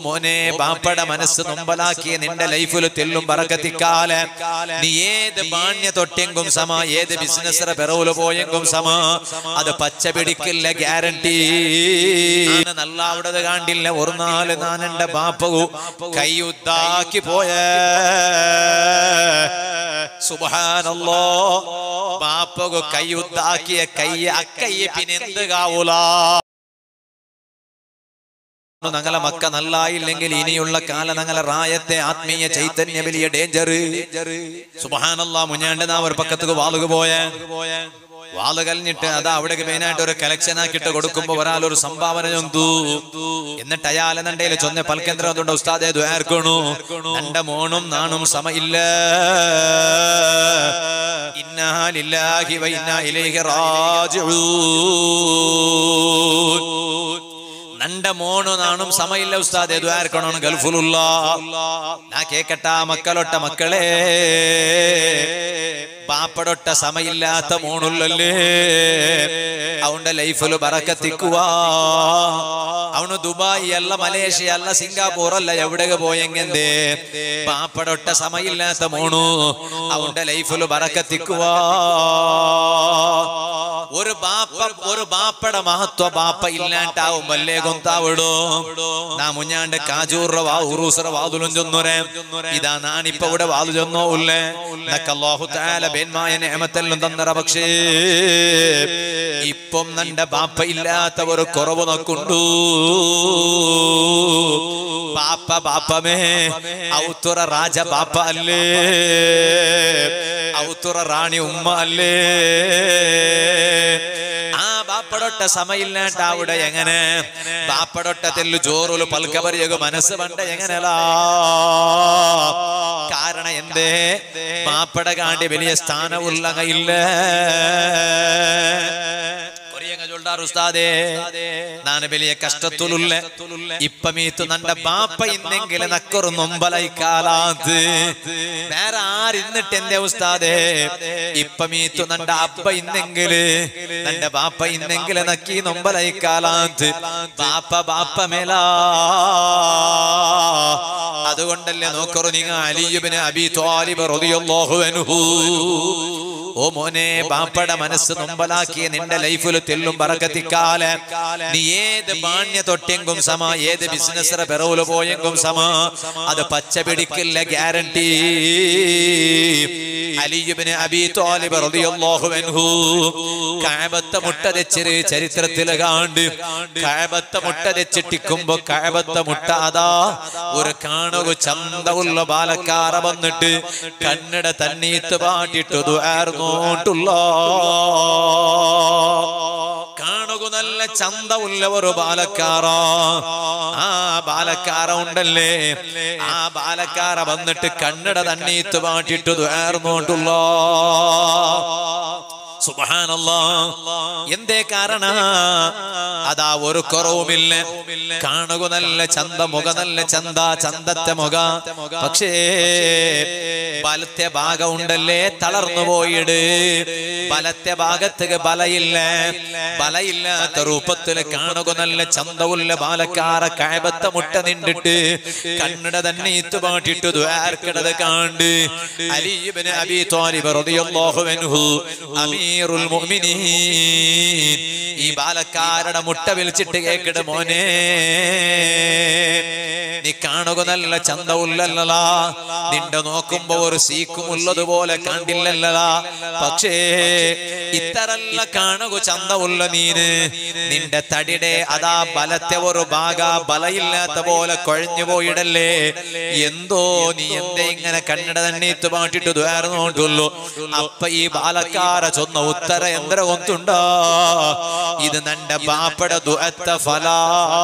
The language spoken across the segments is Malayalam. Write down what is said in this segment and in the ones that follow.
മോനെ ബാപ്പട മനസ്സ് നൊമ്പലാക്കിയ നിന്റെ ലൈഫിൽ തെല്ലും പറക്കത്തിക്കാല് നീ ഏത് മാന്യ തൊട്ടെങ്കും സമ ഏത് ബിസിനസ് പിറവില് പോയെങ്കും സമ അത് പച്ച പിടിക്കില്ല ഗ്യാരണ്ടി നല്ല അവിടെ കാണ്ടില്ല ഒരു നാല് നാനെന്റെ ബാപ്പകു കൈയുദ്ധാക്കി പോയ സുബാനല്ലോ ബാപ്പകു കൈയുദ്ധാക്കിയ കൈ അക്കയ്യ പിന്നെന്ത് കാവൂല ഞങ്ങളെ മക്ക നല്ലായില്ലെങ്കിൽ ഇനിയുള്ള കാലം ഞങ്ങളെ റായത്തെ ആത്മീയ ചൈതന്യ വലിയ ഡേഞ്ചർ സുബാനല്ല മുഞ്ഞാണ്ട് നാ ഒരു പക്കത്തേക്ക് വാളുക പോയ വാള് കലിഞ്ഞിട്ട് അതാ അവിടെ മെയിനായിട്ട് ഒരു കലക്ഷൻ ആക്കിയിട്ട് കൊടുക്കുമ്പോ ഒരാൾ ഒരു സംഭാവന ചൊന്തു എന്നിട്ട് അയാളെ നണ്ടയില് ചൊന്ന പൽക്കേന്ദ്രം അതുകൊണ്ട് ഉസ്താദെ ദ്വാർക്കണു നണ്ട മോണും നാണും സമയില്ല ഇന്നാ ലില്ലാഹി വ ഇന്നാ ഇലൈഹി റാജിഊൻ നണ്ട മോണു നാണും സമയില്ല ഉസ്താദ് ദ്വാർക്കണോണ് ഗൾഫിലുള്ള നാ കേക്കട്ട മക്കളൊട്ട മക്കളെ പാപ്പടൊട്ട സമയില്ലാത്ത മോണുള്ളല്ലേ അവന്റെ ലൈഫില് ബറക്കത്തിക്കുക അവന് ദുബായ് അല്ല മലേഷ്യ അല്ല സിംഗാപ്പൂർ അല്ല എവിടെ പോയെങ്കെന്തേ പാപ്പടൊട്ട സമയില്ലാത്ത മോണു അവന്റെ ലൈഫില് ബറക്കത്തിക്കുക ഒരു ബാപ്പ ഒരു ബാപ്പയുടെ മഹത്വ ബാപ്പ ഇല്ലാണ്ടാവും വല്ലേ കൊന്താവിടോ നാ മുഞ്ഞാണ്ട് കാജൂറ വാ ഉറൂസറ വാതുലും ചൊന്നുരേ ഇതാ നാണിപ്പ ഇവിടെ വാതു ചൊന്നോ ഉള്ളേ നക്കല്ലാഹു താല ബേന്മായ നേമത്തെല്ലാം തന്നറ പക്ഷേ ഇപ്പം നന്റെ ബാപ്പ ഇല്ലാത്ത ഒരു കുറവ് നോക്കുണ്ടു ബാപ്പ ബാപ്പമേ ഔത്തുറ രാജ ബാപ്പ അല്ലേ ഔത്തുറ റാണി ഉമ്മ അല്ലേ ആ ബാപ്പടൊട്ട സമയില്ലാട്ട അവിടെ എങ്ങനെ ബാപ്പടൊട്ട തെല്ലു ജോറുలు പൽക്കപരിയക മനസ്സ് പണ്ട എങ്ങനെലാ കാരണം എന്തേ ബാപ്പട കാണ്ടി വലിയ സ്ഥാനമുള്ള ഇല്ല കൊറിയങ്ങ ചൊല്ലാറ് ഉസ്താദേ ನಾನು ಬೆಲೆಯ ಕಷ್ಟತುಲುಲ್ಲೆ ಇಪ್ಪ ಮೀತು ನನ್ನ ಬಾಪ ಇನ್ನೆಂಗಿಲ ನಕ್ಕರು ನೊಂಬಲೈ ಕಾಲಾಂತ್ ಬೇರೆ ಆರು ಇನ್ನಿಟ್ಟು ಎಂದೆ ಉಸ್ತಾದೆ ಇಪ್ಪ ಮೀತು ನನ್ನ ಅಪ್ಪ ಇನ್ನೆಂಗಿല് ನನ್ನ ಬಾಪ ಇನ್ನೆಂಗಿಲ ನಕ್ಕಿ ನೊಂಬಲೈ ಕಾಲಾಂತ್ ബാപ്പ ബാപ്പ മേല അതുകൊണ്ടല്ലേ നോക്കറു നിങ്ങൾ അലിയുബിന് അബി ത്വാലിബ് റളിയല്ലാഹു അൻഹു ഓ മോനെ ബാപ്പട മനസ്സ് നൊമ്പലാക്കിയ നിന്റെ ലൈഫിൽ തെല്ലും പറക്കത്തിക്കാല് നീ ഏത് മാന്യ തൊട്ടെങ്കും സമ ഏത് ബിസിനസ് പിറവില് പോയെങ്കും സമ അത് പച്ച പിടിക്കില്ല ഗ്യാരണ്ടി അലിയുബിന് അബി ത്വാലിബ് റളിയല്ലാഹു അൻഹു കഅബത്തെ മുട്ട തെച്ചിര് ചരിത്രത്തിൽ കാണ്ട് കഅബത്തെ മുട്ട തെച്ചിട്ടിക്കുമ്പോ കഅബത്തെ മുട്ട അതാ ഒരു കാണുക ചന്തമുള്ള ബാലക്കാര വന്നിട്ട് കന്നഡ തന്നീത്ത് പാട്ടിട്ട് ദ്വാർന്നോട്ടുള്ള കാണുക നല്ല ചന്തമുള്ള ഒരു ബാലക്കാര ആ ബാലക്കാര ഉണ്ടല്ലേ ആ ബാലക്കാര വന്നിട്ട് കന്നഡ തന്നീത്ത് പാട്ടിട്ട് ദ്വാർന്നോട്ടുള്ള സുബഹാനല്ലാ എന്തേ കാരണ അതാ ഒരു കുറവുമില്ല കാണുക നല്ല ചന്ത മുഖ നല്ല ചന്ത ചന്തത്തെ മുഖ പക്ഷേ ബലത്തെ ഭാഗം ഉണ്ടല്ലേ തളർന്നു പോയിട് ബലത്തെ ഭാഗത്തേക്ക് ബലയില്ല ബലയില്ലാത്ത രൂപത്തില് കാണുക നല്ല ചന്തവുള്ള ബാലക്കാര കഴബത്തെ മുട്ട നിണ്ടിട്ട് കണ്ണട തന്നെ ഇത്തുപാട്ടിട്ട് ദ്വാർക്കിടത് കാണ്ട് അലീബിന് അബി ത്വാലിബ് റളിയല്ലാഹു അൻഹു അമീറുൽ മുഅ്മിനീൻ ഈ ബാലക്കാരുടെ മുട്ട വിളിച്ചിട്ട് കേക്കിട മോനെ നീ കാണുക നല്ല ചന്തവുള്ളല്ലലാ നിന്റെ നോക്കുമ്പോ ഒരു സീക്കും ഉള്ളതുപോലെ കണ്ടില്ലല്ലലാ പക്ഷേ ഇത്തരല്ല കാണുക ചന്തവുള്ള നീന് നിന്റെ തടിയുടെ അതാ ബലത്തെ ഒരു ഭാഗ ബലയില്ലാത്ത പോലെ കൊഴഞ്ഞു പോയിടല്ലേ എന്തോ നീ എന്തേ ഇങ്ങനെ കണ്ണട തണ്ണീത്ത് പാട്ടിട്ട് ദ്വാർന്നോണ്ടുള്ളൂ അപ്പ ഈ ബാലക്കാര ചൊന്ന ഉത്തര എന്ത്ര കൊന്തുണ്ടോ ഇത് നന്റെ ബാപ്പട ദുഅത്ത ഫലാ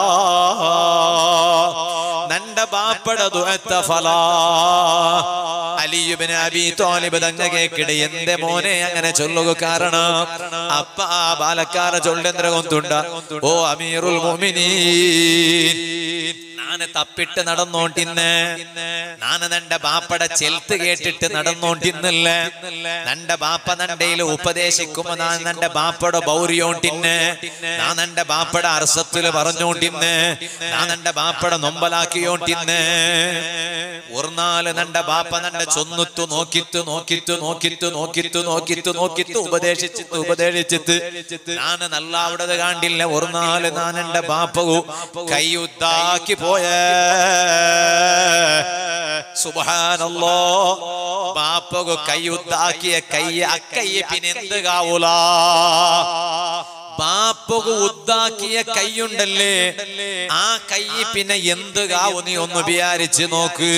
നന്റെ ബാപ്പട ദുഅത്ത ഫലാ അലിയുബിന് അബി തോലിബ് തങ്ങ കേക്കിട എന്റെ മോനെ അങ്ങനെ ചൊല്ലുക കാരണം അപ്പ ആ ബാലക്കാര ചൊല്ലെന്ത്ര കൊന്തുണ്ട ഓ അമീറുൽ മുഅ്മിനീൻ നാന് തപ്പിട്ട് നടന്നോണ്ടിന്ന് നാന് നന്റെ ബാപ്പട ചെൽത്ത് കേട്ടിട്ട് നടന്നോണ്ടിന്നില്ല നന്റെ ബാപ്പ നണ്ടയിൽ ഉപദേശിക്കുമ്പോ ഞാൻ നന്റെ ബാപ്പയുടെ ബൗര്യോണ്ടിന്ന് ഞാൻ നന്റെ ബാപ്പയുടെ അർസത്തില് പറഞ്ഞോണ്ടിന്ന് ഞാൻ നന്റെ ബാപ്പയുടെ നൊമ്പലാക്കിയോണ്ടിന്ന് ഒർനാല് നന്റെ ബാപ്പ നന്റെ ചൊന്നുത്തു നോക്കിത്തു നോക്കിത്തു നോക്കിത്തു നോക്കിത്തു നോക്കിത്തു നോക്കിത്തു ഉപദേശിച്ചിട്ട് ഉപദേശിച്ചിട്ട് ഞാൻ നല്ല അവിടെ കാണ്ടില്ല ഒർനാല് ഞാൻ എന്റെ ബാപ്പകു കൈയുദ്ധാക്കി പോയ സുബാനല്ലോ ബാപ്പകു കൈയുദ്ധാക്കിയ കൈ അക്കയ്യ പിന്നെന്ത് കാവൂല ബാപ്പകു ഉദ്ദാക്കിയ കൈയുണ്ടല്ലേ ആ കൈ പിന്നെ എന്ത് കാവു നീ ഒന്ന് വിചാരിച്ച് നോക്ക്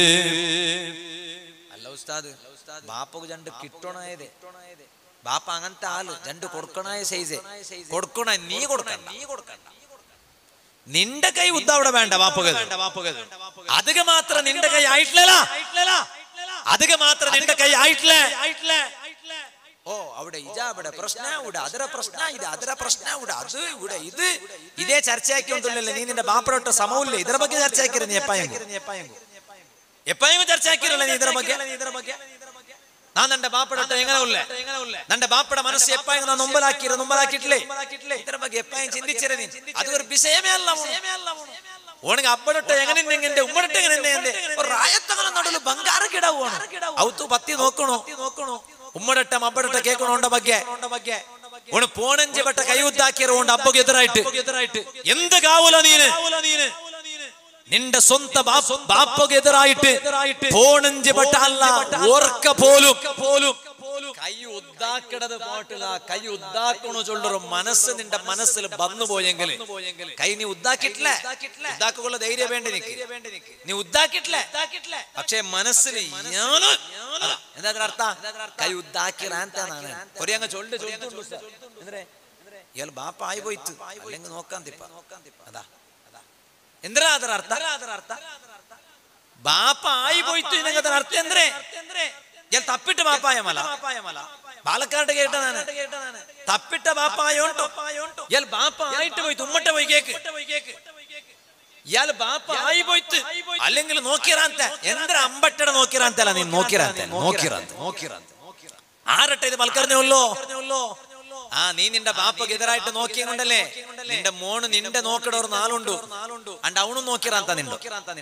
അല്ല ഉസ്താദ് ബാപ്പക്ക് രണ്ട് കിട്ടണായതേ ബാപ്പ അങ്ങനത്തെ ആള് രണ്ട് കൊടുക്കണായ സൈസ് കൊടുക്കണ നീ കൊടുക്കണ്ട നീ കൊടുക്കണ്ട നിന്റെ കൈ ഉദ്ദ അവിടെ വേണ്ട ബാപ്പക അധിക മാത്രം നിന്റെ കൈ ആയിട്ടില്ല അധിക മാത്രം നിന്റെ കൈ ആയിട്ടില്ല ഓ അവിടെ ഇതാ ഇവിടെ പ്രശ്ന ഇവിടെ ಅದರ പ്രശ്ന ഇത് ಅದರ പ്രശ്ന ഇവിടെ അത് ഇവിടെ ഇത് ഇതേ ചർച്ചയാക്കിക്കൊണ്ടല്ലോ നീ നിന്റെ ബാപ്പടൊട്ട സമൂല്ലേ ಇದರ ಬಗ್ಗೆ ಚರ್ಚೆ ಹಾಕಿರ ನೀ ಎಪ್ಪಾಯಂಗು ಎಪ್ಪಾಯಂಗು ಚರ್ಚೆ ಹಾಕಿರಲ್ಲ ನೀ ಇದರ ಬಗ್ಗೆ ನಾನ್ ನನ್ನ ಬಾಪಡೊಟ್ಟ ಹೆಂಗನ ಉಳ್ಳೆ ನನ್ನ ಬಾಪಡ ಮನಸ್ಸು ಎಪ್ಪಾಯಂಗ ನಾನು ನೊಂಬಲಾಕಿರ ನೊಂಬಲಾಕಿಟ್ಲೆ ಇದರ ಬಗ್ಗೆ ಎಪ್ಪಾಯಂಗ್ ಚಿಂತಿച്ചിರ ನೀ ಅದು ഒരു വിഷയമേ അല്ല ഓണെങ്കിൽ അപ്പടൊട്ട എങ്ങനെ എങ്ങനെ ഉമ്മടൊട്ട എങ്ങനെ റായത്തಗಳ നടുല് ಬಂಗಾರ ಗಿಡ ಓಣ ಅವತ್ತು ಬತ್ತಿ ನೋക്കണോ നോക്കണോ ഉമ്മടട്ട അപ്പടൊട്ട കേൾക്കണോണ്ട ಬಗ್ಗೆ ഓണ് പോണഞ്ച് ബട്ട കൈ ഉദ്ദാക്കിയറുകൊണ്ട് അപ്പക്ക് എതിരായിട്ട് എന്ത് കാവൂല നീന് നിന്റെ സ്വന്ത ബാപ്പക്ക് എതിരായിട്ട് പോണഞ്ച് ബട്ട അല്ല ഓർക്ക പോലും പോലും കൈ ഉദ്ദാക്കിടത് പോട്ടില്ല കൈ ഉദ്ദാക്കണോ ചൊല്ലൊരു മനസ്സ് നിന്റെ മനസ്സിൽ വന്നു പോയെങ്കിൽ കൈ നീ ഉദ്ദാക്കിട്ടില്ല ഉദ്ദാക്കുള്ള ധൈര്യം വേണ്ട നിക്ക് നീ ഉദ്ദാക്കിട്ടില്ല പക്ഷേ മനസ്സിൽ ഞാന് അതാ, എന്താ അതിന്റെ അർത്ഥ കൈ ഉദ്ദാക്കിറ ಅಂತಾನೆ കൊറേ അങ്ങ് ചൊല്ല് ചൊല്ലുന്നുണ്ട് ഉസ്താദ്. എന്തിനെ ഇയാൾ ബാപ്പ ആയി പോയിത്ത് അല്ലെങ്കിൽ നോക്കാൻ തിപ്പ അതാ എന്തിനാ ಅದರ ಅರ್ಥ ಬಾಪ ಆಯಿ ಹೋಯ್ತು ನಿನಗೆ ಅದರ ಅರ್ಥ ಅಂದ್ರೆ ಎಲ್ಲಿ ತಪ್ಪಿಟ್ಟು ಬಾಪಾಯ ಮಲ ಬಾಲಕಾರ್ಡ್ ಕೇಟ ನಾನು ತಪ್ಪಿಟ್ಟ ಬಾಪಾಯ ಉಂಟು ಎಲ್ಲಿ ಬಾಪ ಆയിട്ട് പോയി തുമ്മട്ട പോയി കേക്ക് ഇയാൾ ബാപ്പ ആയി പോയിട്ട് അല്ലെങ്കിൽ നോക്കിറാന്ത എന്ത്ര അമ്പട്ടട നോക്കിറാന്തല്ല നീ നോക്കിറാന്ത നോക്കിറാന്ത നോക്കിറാന്ത ആരട്ടെ ഇത് മൽക്കറിഞ്ഞുള്ളോ ആ നീ നിന്റെ ബാപ്പക്ക് എതിരായിട്ട് നോക്കിയുണ്ടല്ലേ നിന്റെ മോണ് നിന്റെ നോക്കട ഒരു നാളുണ്ടു അണ്ട് അവണും നോക്കിറാന്ത നിണ്ടോ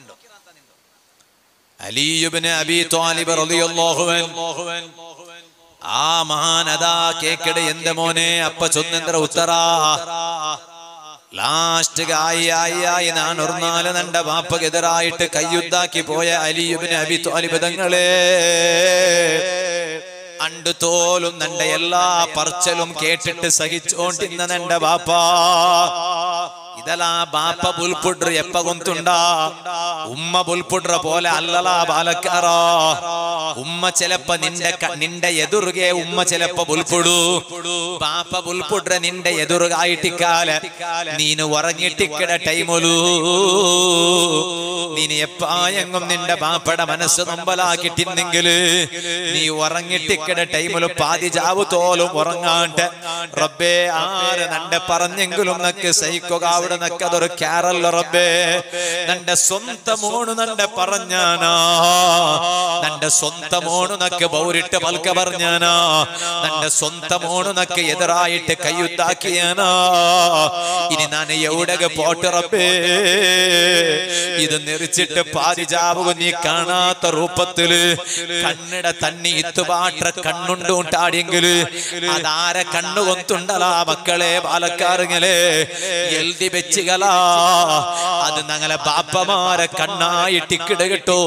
അലിയുബിന് അബി ത്വാലിബ് റളിയല്ലാഹു അൻഹു ആ മഹാനദാ കേക്കട് എന്റെ മോനെ അപ്പ ചൊന്നെന്തര ഉത്തറാ ലാസ്റ്റ് ആയി ആയി ആയി ഞാൻ ഒരു നാല് നന്റെ ബാപ്പക്കെതിരായിട്ട് കയ്യുദ്ധാക്കി പോയ അലിയുബിന് അബി ത്വാലിബ് തങ്ങളെ അണ്ട് തോലും നന്റെ എല്ലാ പറച്ചലും കേട്ടിട്ട് സഹിച്ചോണ്ടിരുന്ന നന്റെ ബാപ്പ ಇದೆಲ್ಲ ಬಾಪ ಬುಲ್ಪುಡ್ರು ಎಪ್ಪ ಗೊಂತುಂಡ ಉಮ್ಮ ಬುಲ್ಪುಡ್ರ പോലെ അല്ലല ബാലക്കാര ഉമ്മ ചിലപ്പ നിന്റെ ക- നിന്റെ എതിറുകെ ഉമ്മ ചിലപ്പ ബുൽപുടു ബാപ്പ ബുൽപുಡ್ರ നിന്റെ എതിറുകായിട്ടിക്കാല നീನು ഉറങ്ങിട്ടിക്കട ടൈമൊലു നീന് എപ്പായെങ്കും നിന്റെ ബാപ്പയുടെ മനസ്സ് നൊമ്പലാക്കിട്ടിന്നെങ്കില് നീ ഉറങ്ങിട്ടിക്കട ടൈമില് പാതി ജാവ് തോലും ഉറങ്ങാണ്ട് റബ്ബേ ആര് നന്റെ പറഞ്ഞെങ്കിലും നക്ക് സഹിക്കുക അവിടെ നക്കതൊരു ക്യാരല്ല റബ്ബേ നന്റെ സ്വന്തം മോണു നന്റെ പറഞ്ഞാനാ നന്റെ സ്വന്തം മോണു നക്ക് ബൗരിട്ട് പൽക്ക പറഞ്ഞാനാ നന്റെ സ്വന്തം മോണു നക്ക് എതിരായിട്ട് കയ്യുത്താക്കിയാനാ ഇനി ഞാൻ എവിടെയൊക്കെ പോട്ട് റബ്ബേ ഇത് നെറിച്ചിട്ട് പാതിജാവുക നീ കാണാത്ത രൂപത്തില് കണ്ണിട തന്നി ഇത്തുപാട്ട കണ്ണുണ്ട് ഉണ്ടാടിയെങ്കില് അതാരെ കണ്ണു കൊത്തുണ്ടലാ മക്കളെ പാലക്കാറുങ്ങളെ എൽതി വെച്ചുകളാ അത് ഞങ്ങളെ ബാപ്പമാരെ കണ്ണായിട്ടിക്കിട കേട്ടോ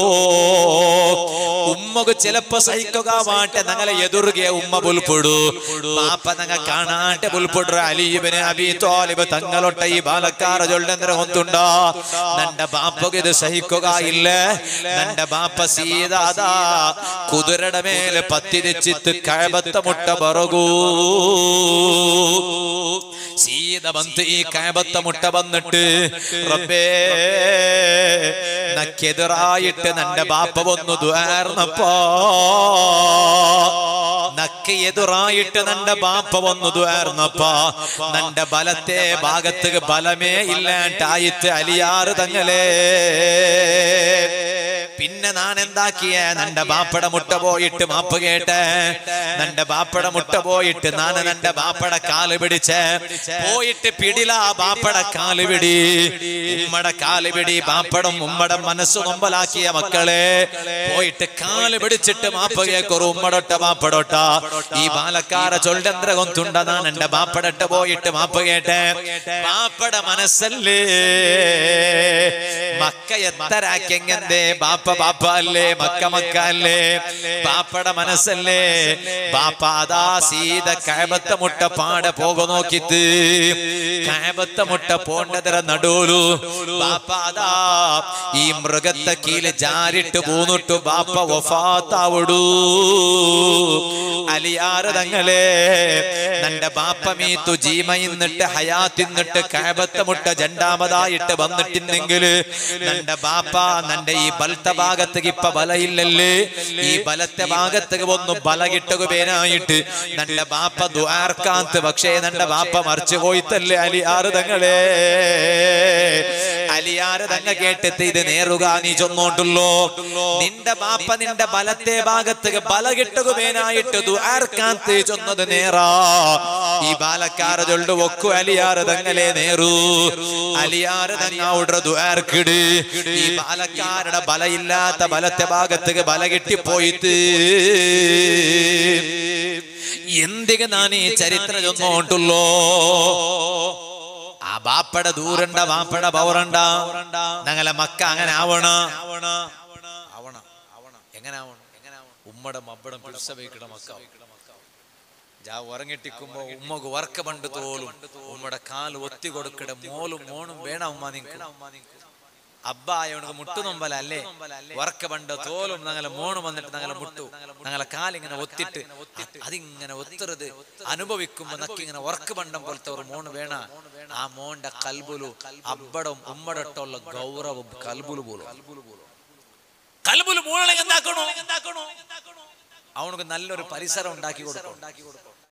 ഉമ്മക്ക് ചിലപ്പോ സഹിക്കുക മാട്ടെ ഞങ്ങളെ എതിർകെ ഉമ്മ പുൽപ്പെടു ബാപ്പ ഞങ്ങ കാണാട്ടെ പുൽപ്പെടു അലീബിന് അബി തോലിബ് തങ്ങളൊട്ട ഈ ബാലക്കാര ചൊല്ലുന്ന ഒത്തുണ്ടോ നന്റെ ബാപ്പക്ക് ഇത് സഹിക്കുക ഇല്ല നന്റെ ബാപ്പ സീതാദാ കുതിരയുടെ മേലെ പത്തിരിച്ചിത്ത് കഴബത്ത മുട്ട പറകൂ സീത വന്ന് ഈ കഴബത്ത മുട്ട വന്നിട്ട് റബ്ബേ നക്കെതിരായിട്ട് നന്റെ ബാപ്പ വന്നു ദ്വാർന്നപ്പോ നക്ക് എതിറായിട്ട് നന്റെ ബാപ്പ വന്നു ദ്വാർന്നപ്പ നന്റെ ബലത്തെ ഭാഗത്ത് ബലമേ ഇല്ലാണ്ടായിട്ട് അലിയാറ് തങ്ങളെ പിന്നെ ഞാൻ എന്താക്കിയ നന്റെ ബാപ്പട മുട്ട പോയിട്ട് മാപ്പ് കേട്ട് നന്റെ ബാപ്പട മുട്ട പോയിട്ട് ഞാൻ നന്റെ ബാപ്പട കാല് പിടിച്ച് പോയിട്ട് പിടില ബാപ്പട കാല് പിടി ഉമ്മടെ കാല് പിടി ബാപ്പടം ഉമ്മടെ മനസ്സ് നൊമ്പലാക്കിയ മക്കളെ പോയിട്ട് കാല് പിടിച്ചിട്ട് മാപ്പ് കേക്കൊരു ഉമ്മടൊട്ട ബാപ്പടൊട്ട ഈ ബാലക്കാര ചൊല്ലന്ദ്ര കൊന്തുണ്ട ഞാൻ എന്റെ ബാപ്പടട്ട് പോയിട്ട് മാപ്പ് കേട്ടെ ബാപ്പട മനസ്സല്ലേ മക്ക എത്തരാക്കെങ്ങന്തേ ബാപ്പ ബാപ്പ അല്ലേ മക്ക മക്ക അല്ലേ ബാപ്പട മനസ്സല്ലേ ബാപ്പ അതാ സീത കഴബത്ത മുട്ട പാടെ പോക നോക്കിത്ത് കഴബത്ത മുട്ട പോണ്ടതര നടൂലു ബാപ്പ അതാ ഈ മൃഗത്തെ കീല് ജാരിട്ട് പോന്നിട്ടു ബാപ്പ വഫാത്താവിടൂ അലിയാറ് തങ്ങളെ നന്റെ ബാപ്പ മീത്തു ജീമയിന്നിട്ട് ഹയാത്തിന്നിട്ട് കഴബത്ത മുട്ട രണ്ടാമതായിട്ട് വന്നിട്ടില്ലെങ്കിൽ നന്റെ ബാപ്പ നന്റെ ഈ ബലത്തെ ഭാഗത്തേക്ക് ഇപ്പൊ ബലയില്ലല്ലേ ഈ ബലത്തെ ഭാഗത്തേക്ക് ഒന്ന് ബല കിട്ടുകേനായിട്ട് നന്റെ ബാപ്പ ദ്വാർക്കാന്ത് പക്ഷേ നന്റെ ബാപ്പ മറിച്ചു പോയിത്തല്ലേ അലിയാറ് തങ്ങളെ അലിയാറ് തങ്ങ കേട്ടിട്ട് ഇത് നേറുക നീ ചൊന്നോണ്ടുള്ളോ നിന്റെ ബാപ്പ നിന്റെ ബലത്തെ ഭാഗത്തേക്ക് ബല കിട്ടുകേനായിട്ട് ദ്വാർക്കാന്ത് ചൊന്നത് നേറാ ഈ ബാലക്കാര ചൊല്ലു ഒക്കു അലിയാറ് തങ്ങളെ നേറു അലിയാറ് തങ്ങ ഉടറ ദ്വാർക്കിട് ഈ ബാലക്കാരുടെ ബലയില്ലാത്ത ബലത്തെ ഭാഗത്തേക്ക് ബല കിട്ടിപ്പോയിട്ട് എന്തിക ഞാൻ ഈ ചരിത്രം ചൊന്നോണ്ടുള്ളോ ആ ബാപ്പട ദൂരണ്ട ബാപ്പട പവറണ്ട ഞങ്ങളെ മക്ക അങ്ങനെ ആവണ ആവണ ആവണ എങ്ങനെ ആവണം ഉമ്മടെ മബ്ബടം പിടിച്ചവയ്ക്കട മക്ക ജാ ഉറങ്ങിട്ടിക്കുമ്പോ ഉമ്മക്ക് വർക്ക പണ്ട് തോലും ഉമ്മടെ കാല് ഒത്തി കൊടുക്കട മോലും മോണും വേണ ഉമ്മ നിൽക്കും അബ്ബായോണക്ക് മുട്ടു നൊമ്പല അല്ലേ വർക്ക പണ്ട് തോലും ഞങ്ങളെ മോണ് വന്നിട്ട് ഞങ്ങളെ മുട്ടു ഞങ്ങളെ കാലിങ്ങനെ ഒത്തിട്ട് അതിങ്ങനെ ഒത്തുறது അനുഭവിക്കുമ്പോ നക്കിങ്ങനെ വർക്ക് പണ്ടം പോലത്തെ ഒരു മോണ് വേണ ആ മോന്റെ കൽബുലു അബ്ബടം ഉമ്മടട്ടുള്ള ഗൗരവം കൽബുലു പോലും കൽബുലു മൂളണെങ്കിൽ എന്താക്കണോ അവനക്ക് നല്ലൊരു പരിസരം ഉണ്ടാക്കി കൊടുക്കണം